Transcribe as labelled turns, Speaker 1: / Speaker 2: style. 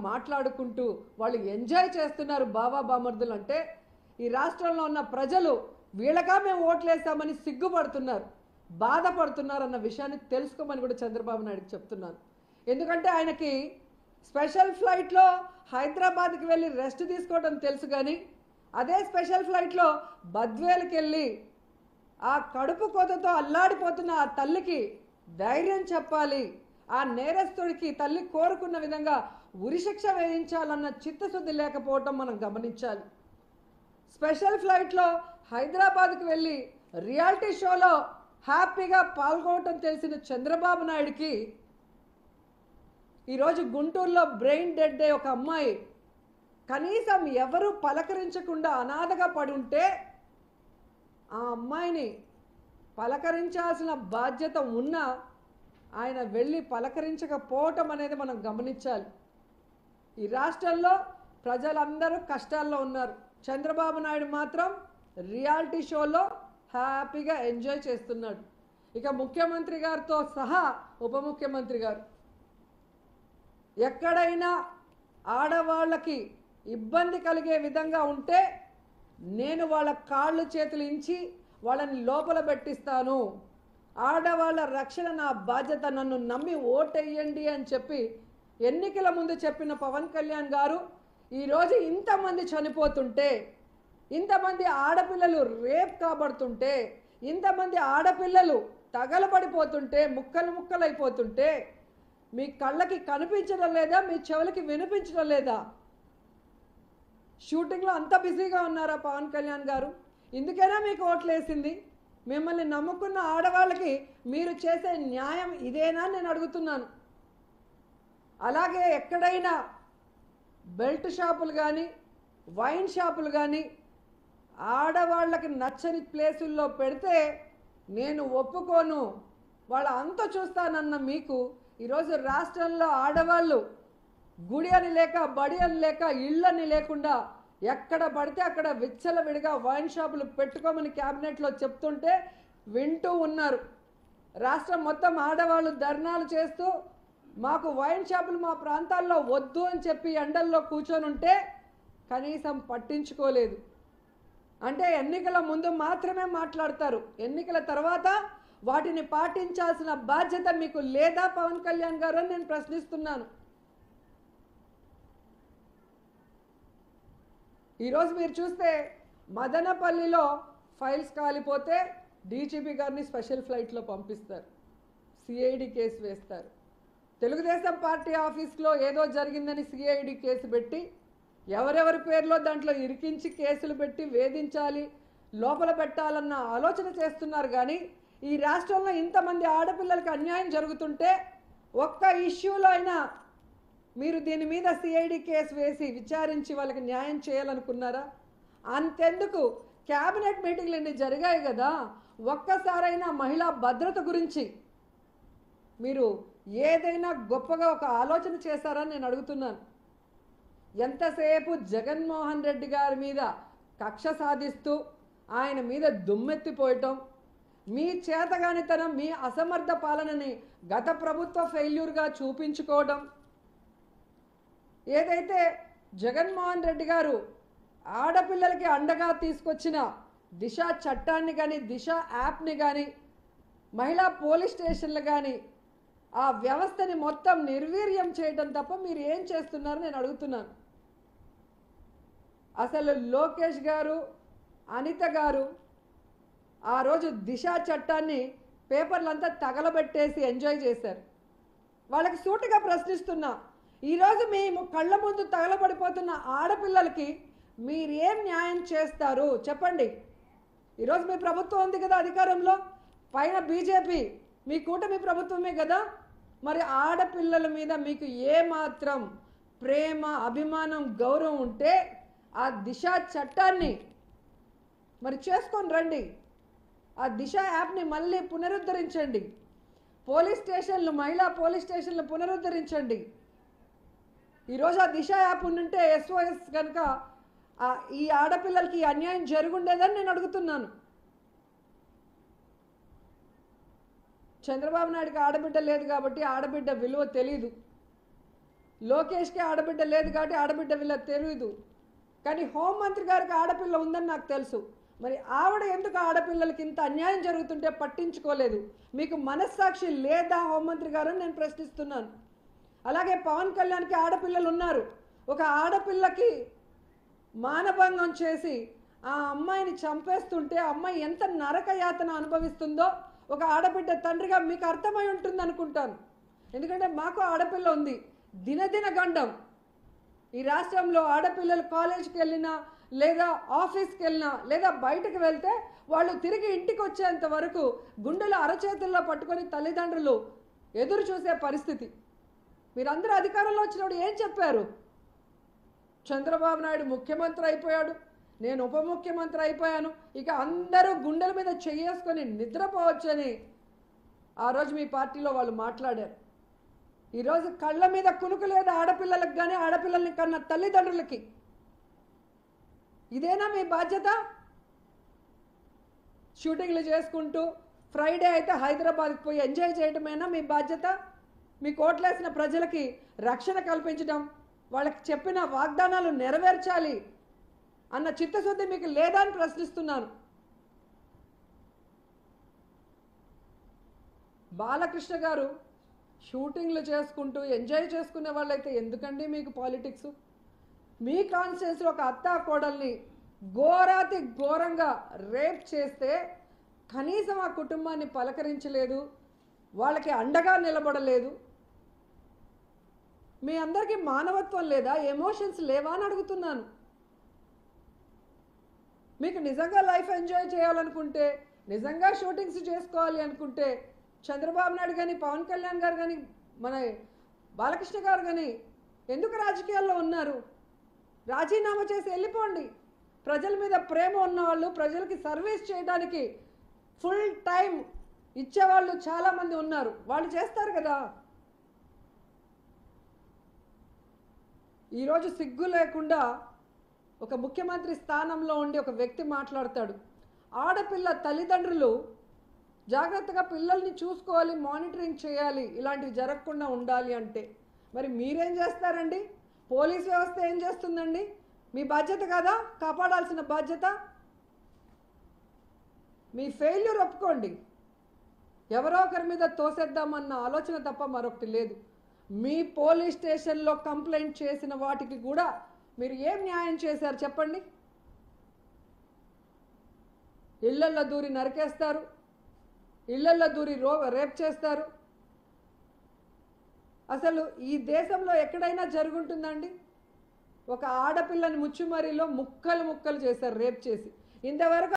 Speaker 1: మాట్లాడుకుంటూ వాళ్ళు ఎంజాయ్ చేస్తున్నారు బాబా బామర్దులు అంటే ఈ రాష్ట్రంలో ఉన్న ప్రజలు వీళ్ళగా మేము ఓట్లేసామని సిగ్గుపడుతున్నారు బాధపడుతున్నారు అన్న విషయాన్ని తెలుసుకోమని కూడా చంద్రబాబు నాయుడుకి చెప్తున్నాను ఎందుకంటే ఆయనకి స్పెషల్ ఫ్లైట్లో హైదరాబాద్కి వెళ్ళి రెస్ట్ తీసుకోవడం తెలుసు కానీ అదే స్పెషల్ ఫ్లైట్లో బద్వేలుకి వెళ్ళి ఆ కడుపు కోతతో అల్లాడిపోతున్న ఆ తల్లికి ధైర్యం చెప్పాలి ఆ నేరస్తుడికి తల్లి కోరుకున్న విధంగా ఉరిశిక్ష వేయించాలన్న చిత్తశుద్ధి లేకపోవటం మనం గమనించాలి స్పెషల్ ఫ్లైట్లో హైదరాబాద్కి వెళ్ళి రియాలిటీ షోలో హ్యాపీగా పాల్గొనటం తెలిసిన చంద్రబాబు నాయుడికి ఈరోజు గుంటూరులో బ్రెయిన్ డెడ్ డే ఒక అమ్మాయి కనీసం ఎవరు పలకరించకుండా అనాథగా పడి ఉంటే ఆ అమ్మాయిని పలకరించాల్సిన బాధ్యత ఉన్నా ఆయన వెళ్ళి పలకరించకపోవటం అనేది మనం గమనించాలి ఈ రాష్ట్రంలో ప్రజలందరూ కష్టాల్లో ఉన్నారు చంద్రబాబు నాయుడు మాత్రం రియాలిటీ షోలో హ్యాపీగా ఎంజాయ్ చేస్తున్నాడు ఇక ముఖ్యమంత్రి గారితో సహా ఉప ముఖ్యమంత్రి గారు ఎక్కడైనా ఆడవాళ్ళకి ఇబ్బంది కలిగే విధంగా ఉంటే నేను వాళ్ళ కాళ్ళు చేతులు ఇంచి వాళ్ళని లోపల పెట్టిస్తాను ఆడవాళ్ళ రక్షణ నా బాధ్యత నన్ను నమ్మి ఓటెయ్యండి అని చెప్పి ఎన్నికల ముందు చెప్పిన పవన్ కళ్యాణ్ గారు ఈరోజు ఇంతమంది చనిపోతుంటే ఇంతమంది ఆడపిల్లలు రేప్ కాబడుతుంటే ఇంతమంది ఆడపిల్లలు తగలబడిపోతుంటే ముక్కలు ముక్కలైపోతుంటే మీ కళ్ళకి కనిపించడం లేదా మీ చెవులకి వినిపించడం లేదా షూటింగ్లో అంత బిజీగా ఉన్నారా పవన్ కళ్యాణ్ గారు ఇందుకైనా మీకు ఓట్లేసింది మిమ్మల్ని నమ్ముకున్న ఆడవాళ్ళకి మీరు చేసే న్యాయం ఇదేనా అని నేను అడుగుతున్నాను అలాగే ఎక్కడైనా బెల్ట్ షాపులు కానీ వైన్ షాపులు కానీ ఆడవాళ్ళకి నచ్చని ప్లేసుల్లో పెడితే నేను ఒప్పుకోను వాళ్ళ అంత చూస్తానన్న మీకు ఈరోజు రాష్ట్రంలో ఆడవాళ్ళు గుడి అని లేక బడి అని లేక ఇళ్ళని లేకుండా ఎక్కడ పడితే అక్కడ విచ్చలవిడిగా వైన్ షాపులు పెట్టుకోమని క్యాబినెట్లో చెప్తుంటే వింటూ ఉన్నారు రాష్ట్రం మొత్తం ఆడవాళ్ళు ధర్నాలు చేస్తూ మాకు వైన్ షాపులు మా ప్రాంతాల్లో వద్దు అని చెప్పి ఎండల్లో కూర్చొని ఉంటే కనీసం పట్టించుకోలేదు అంటే ఎన్నికల ముందు మాత్రమే మాట్లాడతారు ఎన్నికల తర్వాత వాటిని పాటించాల్సిన బాధ్యత మీకు లేదా పవన్ కళ్యాణ్ గారు అని నేను ప్రశ్నిస్తున్నాను ఈరోజు మీరు చూస్తే మదనపల్లిలో ఫైల్స్ కాలిపోతే డీజీపీ గారిని స్పెషల్ ఫ్లైట్లో పంపిస్తారు సిఐడి కేసు వేస్తారు తెలుగుదేశం పార్టీ ఆఫీస్లో ఏదో జరిగిందని సిఐడి కేసు పెట్టి ఎవరెవరి పేర్లో దాంట్లో ఇరికించి కేసులు పెట్టి వేధించాలి లోపల పెట్టాలన్న ఆలోచన చేస్తున్నారు కానీ ఈ రాష్ట్రంలో ఇంతమంది ఆడపిల్లలకి అన్యాయం జరుగుతుంటే ఒక్క ఇష్యూలో అయినా మీరు దీని మీద సిఐడి కేసు వేసి విచారించి వాళ్ళకి న్యాయం చేయాలనుకున్నారా అంతెందుకు క్యాబినెట్ మీటింగ్లు ఇన్ని జరిగాయి కదా ఒక్కసారైనా మహిళా భద్రత గురించి మీరు ఏదైనా గొప్పగా ఒక ఆలోచన చేశారని నేను అడుగుతున్నాను ఎంతసేపు జగన్మోహన్ రెడ్డి గారి మీద కక్ష సాధిస్తూ ఆయన మీద దుమ్మెత్తిపోయటం మీ చేతగానితనం మీ అసమర్థ పాలనని గత ప్రభుత్వ ఫెయిల్యూర్గా చూపించుకోవడం ఏదైతే జగన్మోహన్ రెడ్డి గారు ఆడపిల్లలకి అండగా తీసుకొచ్చిన దిశ చట్టాన్ని కానీ దిశ యాప్ని కానీ మహిళా పోలీస్ స్టేషన్లు కానీ ఆ వ్యవస్థని మొత్తం నిర్వీర్యం చేయడం తప్ప మీరు ఏం చేస్తున్నారు నేను అడుగుతున్నాను అసలు లోకేష్ గారు అనిత గారు ఆ రోజు దిశ చట్టాన్ని పేపర్లంతా తగలబెట్టేసి ఎంజాయ్ చేశారు వాళ్ళకి సూటిగా ప్రశ్నిస్తున్నా ఈరోజు మీ ము- కళ్ళ ముందు తగలబడిపోతున్న ఆడపిల్లలకి మీరేం న్యాయం చేస్తారు చెప్పండి ఈరోజు మీ ప్రభుత్వం ఉంది కదా అధికారంలో పైన బీజేపీ మీ కూటమి ప్రభుత్వమే కదా మరి ఆడపిల్లల మీద మీకు ఏమాత్రం ప్రేమ అభిమానం గౌరవం ఉంటే ఆ దిశ చట్టాన్ని మరి చేసుకొని రండి ఆ దిశ యాప్ని మళ్ళీ పునరుద్ధరించండి పోలీస్ స్టేషన్లు మహిళా పోలీస్ స్టేషన్లు పునరుద్ధరించండి ఈరోజు ఆ దిశ యాప్ ఉంటే ఎస్ఓఎస్ కనుక ఆ ఈ ఆడపిల్లలకి ఈ అన్యాయం జరుగుండేదని నేను అడుగుతున్నాను చంద్రబాబు నాయుడుకి ఆడబిడ్డ లేదు కాబట్టి ఆడబిడ్డ విలువ తెలీదు లోకేష్కి ఆడబిడ్డ లేదు కాబట్టి ఆడబిడ్డ వీళ్ళ తెలియదు కానీ హోంమంత్రి గారికి ఆడపిల్ల ఉందని నాకు తెలుసు మరి ఆవిడ ఎందుకు ఆడపిల్లలకి ఇంత అన్యాయం జరుగుతుంటే పట్టించుకోలేదు మీకు మనస్సాక్షి లేదా హోంమంత్రి గారు అని నేను ప్రశ్నిస్తున్నాను అలాగే పవన్ కళ్యాణ్కి ఆడపిల్లలు ఉన్నారు ఒక ఆడపిల్లకి మానభంగం చేసి ఆ అమ్మాయిని చంపేస్తుంటే ఆ అమ్మాయి ఎంత నరక యాతన అనుభవిస్తుందో ఒక ఆడబిడ్డ తండ్రిగా మీకు అర్థమై ఉంటుంది అనుకుంటాను ఎందుకంటే మాకు ఆడపిల్ల ఉంది దినదిన గండం ఈ రాష్ట్రంలో ఆడపిల్లలు కాలేజ్కి వెళ్ళినా లేదా ఆఫీస్కి వెళ్ళినా లేదా బయటకు వెళ్తే వాళ్ళు తిరిగి ఇంటికి వచ్చేంత వరకు గుండెలు అరచేతుల్లో పట్టుకొని తల్లిదండ్రులు ఎదురు చూసే పరిస్థితి మీరందరూ అధికారంలో వచ్చినప్పుడు ఏం చెప్పారు చంద్రబాబు నాయుడు ముఖ్యమంత్రి అయిపోయాడు నేను ఉప ముఖ్యమంత్రి అయిపోయాను ఇక అందరూ గుండెల మీద చెయ్యేసుకొని నిద్రపోవచ్చని ఆ రోజు మీ పార్టీలో వాళ్ళు మాట్లాడారు ఈరోజు కళ్ళ మీద కునుకు లేదు ఆడపిల్లలకు కానీ ఆడపిల్లల్ని కన్న తల్లిదండ్రులకి ఇదేనా మీ బాధ్యత షూటింగ్లు చేసుకుంటూ ఫ్రైడే అయితే హైదరాబాద్కి పోయి ఎంజాయ్ చేయడమేనా మీ బాధ్యత మీ కోట్లేసిన ప్రజలకి రక్షణ కల్పించడం వాళ్ళకి చెప్పిన వాగ్దానాలు నెరవేర్చాలి అన్న చిత్తశుద్ధి మీకు లేదా అని ప్రశ్నిస్తున్నాను బాలకృష్ణ గారు షూటింగ్లు చేసుకుంటూ ఎంజాయ్ చేసుకునే వాళ్ళైతే ఎందుకండి మీకు పాలిటిక్స్ మీ కాన్స్టిట్యూన్సీలో ఒక అత్తా కోడల్ని ఘోరాతి ఘోరంగా రేప్ చేస్తే కనీసం ఆ కుటుంబాన్ని పలకరించలేదు వాళ్ళకి అండగా నిలబడలేదు మీ అందరికీ మానవత్వం లేదా ఎమోషన్స్ లేవా అని అడుగుతున్నాను మీకు నిజంగా లైఫ్ ఎంజాయ్ చేయాలనుకుంటే నిజంగా షూటింగ్స్ చేసుకోవాలి అనుకుంటే చంద్రబాబు నాయుడు కానీ పవన్ కళ్యాణ్ గారు కానీ మన బాలకృష్ణ గారు కానీ ఎందుకు రాజకీయాల్లో ఉన్నారు రాజీనామా చేసి వెళ్ళిపోండి ప్రజల మీద ప్రేమ ఉన్నవాళ్ళు ప్రజలకి సర్వీస్ చేయడానికి ఫుల్ టైం ఇచ్చేవాళ్ళు చాలామంది ఉన్నారు వాళ్ళు చేస్తారు కదా ఈరోజు సిగ్గు లేకుండా ఒక ముఖ్యమంత్రి స్థానంలో ఉండి ఒక వ్యక్తి మాట్లాడతాడు ఆడపిల్ల తల్లిదండ్రులు జాగ్రత్తగా పిల్లల్ని చూసుకోవాలి మానిటరింగ్ చేయాలి ఇలాంటివి జరగకుండా ఉండాలి అంటే మరి మీరేం చేస్తారండి పోలీస్ వ్యవస్థ ఏం చేస్తుందండి మీ బాధ్యత కాదా కాపాడాల్సిన బాధ్యత మీ ఫెయిల్యూర్ ఒప్పుకోండి ఎవరో ఒకరి మీద తోసేద్దామన్న ఆలోచన తప్ప మరొకటి లేదు మీ పోలీస్ స్టేషన్లో కంప్లైంట్ చేసిన వాటికి కూడా మీరు ఏం న్యాయం చేశారు చెప్పండి ఇళ్లల్లో దూరి నరికేస్తారు ఇళ్లల్లో దూరి రో రేప్ చేస్తారు అసలు ఈ దేశంలో ఎక్కడైనా జరుగుంటుందండి ఒక ఆడపిల్లని ముచ్చుమరిలో ముక్కలు ముక్కలు చేశారు రేప్ చేసి ఇంతవరకు